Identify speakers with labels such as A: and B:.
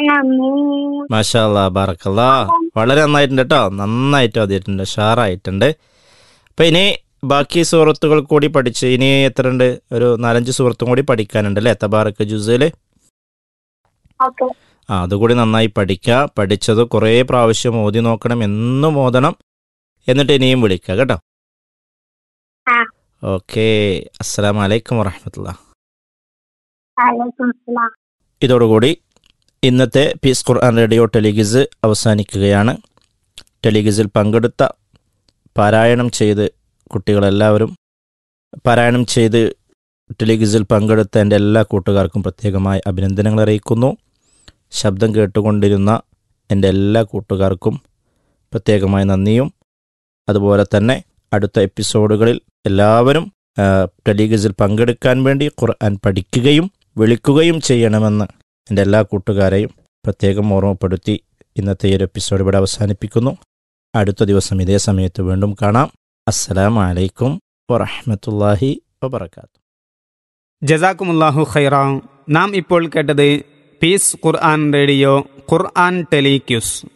A: آمين
B: മാഷാ അല്ലാ ബാറക്കല്ലാ വളരെ നന്നായിട്ടുണ്ട് കേട്ടോ നന്നായിട്ട് ഓതിയിട്ടുണ്ട് ഷാറായിട്ടുണ്ട് അപ്പം ഇനി ബാക്കി സുഹൃത്തുക്കൾ കൂടി പഠിച്ച് ഇനി എത്ര ഉണ്ട് ഒരു നാലഞ്ച് സുഹൃത്തും കൂടി പഠിക്കാനുണ്ട് അല്ലേ തബാറക്ക് ജുസിൽ
A: ഓക്കെ
B: ആ അതുകൂടി നന്നായി പഠിക്കുക പഠിച്ചത് കുറേ പ്രാവശ്യം ഓതി നോക്കണം എന്നും ഓതണം എന്നിട്ട് ഇനിയും വിളിക്കുക കേട്ടോ
A: ആ.
B: ഓക്കെ അസ്സലാമു അലൈക്കും വറഹമത്തുള്ള
A: വലൈക്കും അസ്സലാം
B: ഇതോടുകൂടി ഇന്നത്തെ പീസ് ഖുർആൻ റേഡിയോ ടെലിഗിസ് അവസാനിക്കുകയാണ് ടെലിഗിസിൽ പങ്കെടുത്ത പാരായണം ചെയ്ത് കുട്ടികളെല്ലാവരും പാരായണം ചെയ്ത് ടെലിഗിസിൽ പങ്കെടുത്ത എൻ്റെ എല്ലാ കൂട്ടുകാർക്കും പ്രത്യേകമായി അഭിനന്ദനങ്ങൾ അറിയിക്കുന്നു ശബ്ദം കേട്ടുകൊണ്ടിരുന്ന എൻ്റെ എല്ലാ കൂട്ടുകാർക്കും പ്രത്യേകമായ നന്ദിയും അതുപോലെ തന്നെ അടുത്ത എപ്പിസോഡുകളിൽ എല്ലാവരും ആ, ടെലിഗിസിൽ പങ്കെടുക്കാൻ വേണ്ടി ഖുർആൻ പഠിക്കുകയും വിളിക്കുകയും ചെയ്യണമെന്ന് എൻ്റെ എല്ലാ കൂട്ടുകാരെയും പ്രത്യേകം ഓർമ്മപ്പെടുത്തി ഇന്നത്തെ ഈ ഒരു എപ്പിസോഡ് ഇവിടെ അവസാനിപ്പിക്കുന്നു അടുത്ത ദിവസം ഇതേ സമയത്ത് വീണ്ടും കാണാം അസ്സലാമു അലൈക്കും വറഹ്മത്തുള്ളാഹി വബർക്കാത്തു
C: ജസാക്കുമുല്ലാഹു ഖൈറ നാം ഇപ്പോൾ കേട്ടത് പീസ് ഖുർആൻ റേഡിയോ ഖുർആൻ ടെലിക്യൂസ്